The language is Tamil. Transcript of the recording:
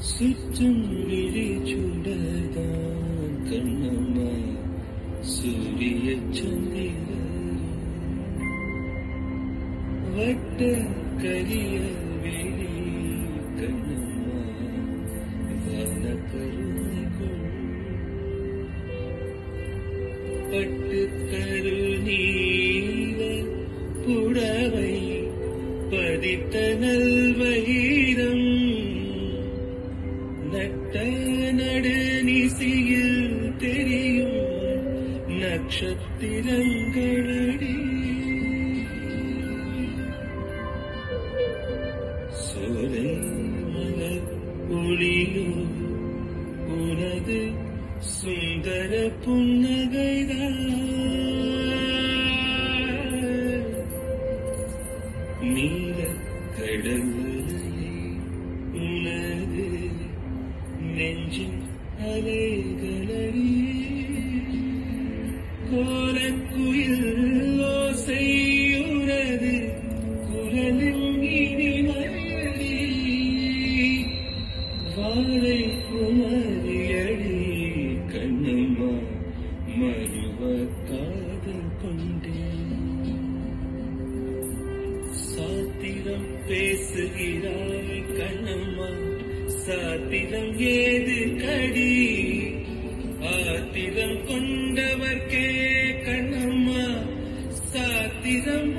சுற்றும் விழிச்சுடதான் கண்ணம்மா சூரிய சந்திரன் வட்ட கரிய விழி கண்ணம்மா வான கருணைக்குள் பட்டு தரு நீல புடவை பதித்த நல்வயிரம் நட்ட நடு நிசியில் தெரியும் நட்சத்திரங்களடி சோலை மலர் ஒளியோ உனது சுந்தர புன்னகைதான் நீல கடவுளையே உனது நெஞ்சின் அலைகளடி கோலக்குயில் ஓசையுனது குரலில் இனிமையடி வாழை குமரியடி கண்ணம்மா மறுவ காதல் கொண்டேன் சாத்திரம் பேசுகிறாய் கண்ணம்மா சாத்திரம் ஏது கடி ஆத்திரம் கொண்டவர்க்கே கண்ணம்மா சாத்திரம்